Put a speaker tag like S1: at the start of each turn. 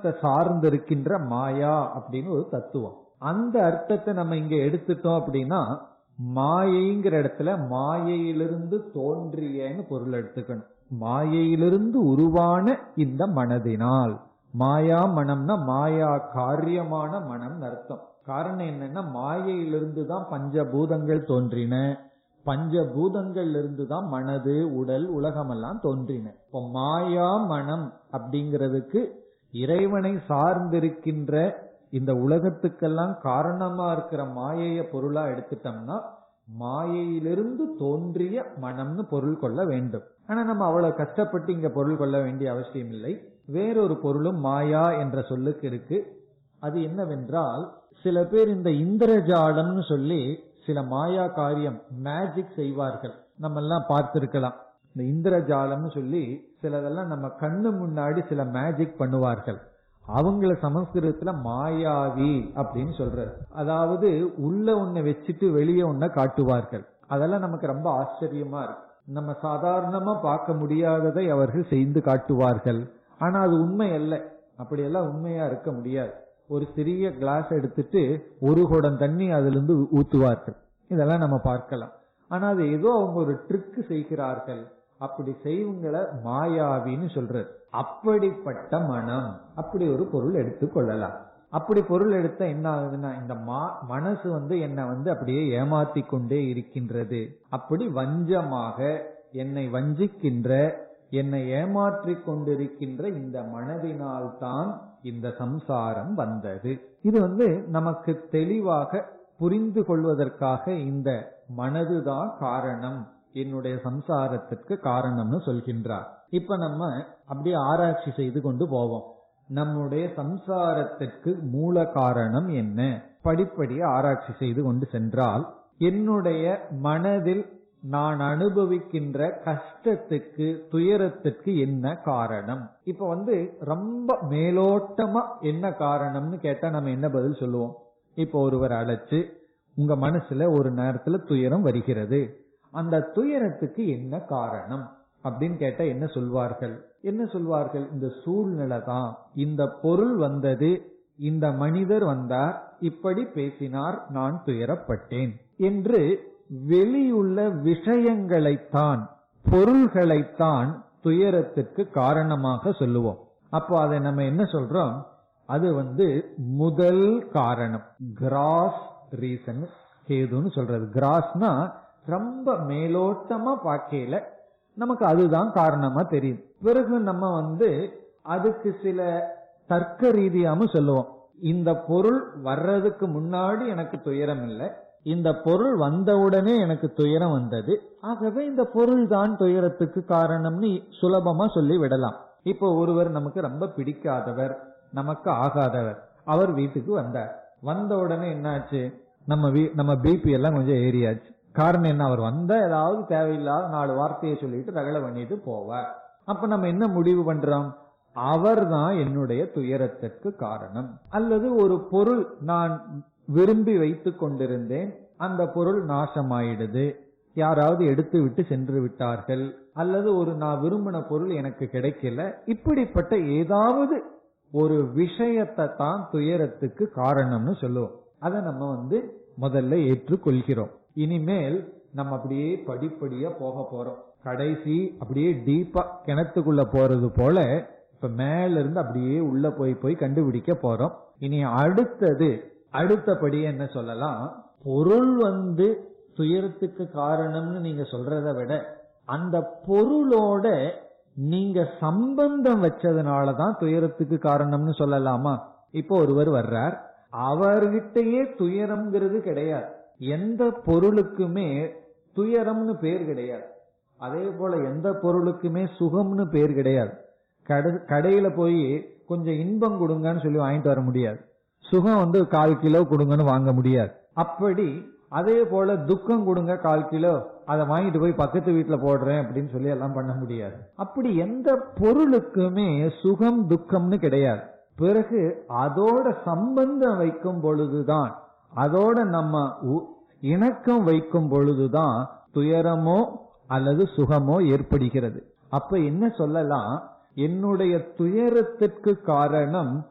S1: மனத்தை சார்ந்து இருக்கின்ற மாயா அப்படின்னு ஒரு தத்துவம் அந்த அர்த்தத்தை நம்ம இங்க எடுத்துட்டோம் அப்படின்னா மாயைங்கிற இடத்துல மாயையிலிருந்து தோன்றியன்னு பொருள் எடுத்துக்கணும் மாயையிலிருந்து உருவான இந்த மனதினால் மாயா மனம்னா மாயா காரியமான மனம் அர்த்தம் காரணம் என்னன்னா மாயையிலிருந்து தான் பஞ்சபூதங்கள் தோன்றின பஞ்சபூதங்கள்ல இருந்து தான் மனது உடல் உலகமெல்லாம் தோன்றின இப்போ மாயா மனம் அப்படிங்கிறதுக்கு இறைவனை சார்ந்திருக்கின்ற இந்த உலகத்துக்கெல்லாம் காரணமா இருக்கிற மாயைய பொருளா எடுத்துட்டோம்னா மாயையிலிருந்து தோன்றிய மனம்னு பொருள் கொள்ள வேண்டும் ஆனா நம்ம அவ்வளவு கஷ்டப்பட்டு இங்க பொருள் கொள்ள வேண்டிய அவசியம் இல்லை வேறொரு பொருளும் மாயா என்ற சொல்லுக்கு இருக்கு அது என்னவென்றால் சில பேர் இந்த இந்திரஜாலம்னு சொல்லி சில மாயா காரியம் மேஜிக் செய்வார்கள் நம்ம எல்லாம் பார்த்திருக்கலாம் இந்த இந்திரஜாலம்னு சொல்லி சிலதெல்லாம் நம்ம கண்ணு முன்னாடி சில மேஜிக் பண்ணுவார்கள் அவங்கள சமஸ்கிருதத்துல மாயாவி அப்படின்னு சொல்றாரு அதாவது உள்ள ஒன்ன வச்சுட்டு வெளியே ஒன்ன காட்டுவார்கள் அதெல்லாம் நமக்கு ரொம்ப ஆச்சரியமா இருக்கு நம்ம சாதாரணமா பார்க்க முடியாததை அவர்கள் செய்து காட்டுவார்கள் ஆனா அது உண்மை அல்ல அப்படியெல்லாம் உண்மையா இருக்க முடியாது ஒரு சிறிய கிளாஸ் எடுத்துட்டு ஒரு குடம் தண்ணி அதுல இருந்து ஊத்துவார்கள் இதெல்லாம் நம்ம பார்க்கலாம் ஆனா அது ஏதோ அவங்க ஒரு ட்ரிக் செய்கிறார்கள் அப்படி செய்வங்கள மாயாவின்னு சொல்றது அப்படிப்பட்ட மனம் அப்படி ஒரு பொருள் எடுத்துக்கொள்ளலாம் அப்படி பொருள் எடுத்த என்ன ஆகுதுன்னா இந்த மனசு வந்து என்னை வந்து அப்படியே ஏமாத்தி கொண்டே இருக்கின்றது அப்படி வஞ்சமாக என்னை வஞ்சிக்கின்ற என்னை ஏமாற்றி கொண்டிருக்கின்ற இந்த மனதினால் தான் இந்த சம்சாரம் வந்தது இது வந்து நமக்கு தெளிவாக புரிந்து கொள்வதற்காக இந்த மனதுதான் காரணம் என்னுடைய சம்சாரத்திற்கு காரணம்னு சொல்கின்றார் இப்ப நம்ம அப்படியே ஆராய்ச்சி செய்து கொண்டு போவோம் நம்முடைய சம்சாரத்திற்கு மூல காரணம் என்ன படிப்படியே ஆராய்ச்சி செய்து கொண்டு சென்றால் என்னுடைய மனதில் நான் அனுபவிக்கின்ற கஷ்டத்துக்கு துயரத்துக்கு என்ன காரணம் இப்ப வந்து ரொம்ப மேலோட்டமா என்ன காரணம்னு கேட்டா நம்ம என்ன பதில் சொல்லுவோம் இப்ப ஒருவர் அழைச்சு உங்க மனசுல ஒரு நேரத்துல துயரம் வருகிறது அந்த துயரத்துக்கு என்ன காரணம் அப்படின்னு கேட்டா என்ன சொல்வார்கள் என்ன சொல்வார்கள் இந்த சூழ்நிலை தான் இந்த பொருள் வந்தது இந்த மனிதர் வந்தார் இப்படி பேசினார் நான் துயரப்பட்டேன் என்று வெளியுள்ள விஷயங்களைத்தான் பொருள்களைத்தான் துயரத்திற்கு காரணமாக சொல்லுவோம் அப்போ அதை நம்ம என்ன சொல்றோம் அது வந்து முதல் காரணம் கிராஸ் ரீசன் கேதுன்னு சொல்றது கிராஸ்னா ரொம்ப மேலோட்டமா பார்க்கையில நமக்கு அதுதான் காரணமா தெரியும் பிறகு நம்ம வந்து அதுக்கு சில தர்க்க ரீதியாம சொல்லுவோம் இந்த பொருள் வர்றதுக்கு முன்னாடி எனக்கு துயரம் இல்லை இந்த பொருள் வந்தவுடனே எனக்கு துயரம் வந்தது ஆகவே இந்த பொருள் தான் துயரத்துக்கு காரணம்னு சுலபமா சொல்லி விடலாம் இப்போ ஒருவர் நமக்கு ரொம்ப பிடிக்காதவர் நமக்கு ஆகாதவர் அவர் வீட்டுக்கு வந்தார் வந்த உடனே என்னாச்சு நம்ம வீ நம்ம பிபி எல்லாம் கொஞ்சம் ஏறியாச்சு காரணம் என்ன அவர் வந்தா ஏதாவது தேவையில்லாத நாலு வார்த்தையை சொல்லிட்டு ரகலை பண்ணிட்டு போவார் அப்ப நம்ம என்ன முடிவு பண்றோம் அவர் தான் என்னுடைய துயரத்திற்கு காரணம் அல்லது ஒரு பொருள் நான் விரும்பி வைத்துக் கொண்டிருந்தேன் அந்த பொருள் நாசமாயிடுது யாராவது எடுத்து விட்டு சென்று விட்டார்கள் அல்லது ஒரு நான் விரும்பின பொருள் எனக்கு கிடைக்கல இப்படிப்பட்ட ஏதாவது ஒரு விஷயத்தை தான் துயரத்துக்கு காரணம்னு சொல்லுவோம் அதை நம்ம வந்து முதல்ல ஏற்றுக்கொள்கிறோம் இனிமேல் நம்ம அப்படியே படிப்படியா போக போறோம் கடைசி அப்படியே டீப்பா கிணத்துக்குள்ள போறது போல இப்ப மேல இருந்து அப்படியே உள்ள போய் போய் கண்டுபிடிக்க போறோம் இனி அடுத்தது அடுத்தபடி என்ன சொல்லலாம் பொருள் வந்து துயரத்துக்கு காரணம்னு நீங்க சொல்றத விட அந்த பொருளோட நீங்க சம்பந்தம் வச்சதுனாலதான் துயரத்துக்கு காரணம்னு சொல்லலாமா இப்போ ஒருவர் வர்றார் அவர்கிட்டயே துயரம்ங்கிறது கிடையாது எந்த பொருளுக்குமே துயரம்னு பேர் கிடையாது அதே போல எந்த பொருளுக்குமே சுகம்னு பேர் கிடையாது கடையில போய் கொஞ்சம் இன்பம் கொடுங்கன்னு சொல்லி வாங்கிட்டு வர முடியாது சுகம் வந்து கால் கிலோ கொடுங்கன்னு வாங்க முடியாது அப்படி அதே போல துக்கம் கொடுங்க கால் கிலோ அதை வாங்கிட்டு போய் பக்கத்து வீட்டுல போடுறேன் அப்படின்னு சொல்லி எல்லாம் பண்ண முடியாது அப்படி எந்த பொருளுக்குமே சுகம் துக்கம்னு கிடையாது பிறகு அதோட சம்பந்தம் வைக்கும் பொழுதுதான் அதோட நம்ம இணக்கம் வைக்கும் பொழுதுதான் துயரமோ அல்லது சுகமோ ஏற்படுகிறது அப்ப என்ன சொல்லலாம் என்னுடைய துயரத்திற்கு காரணம்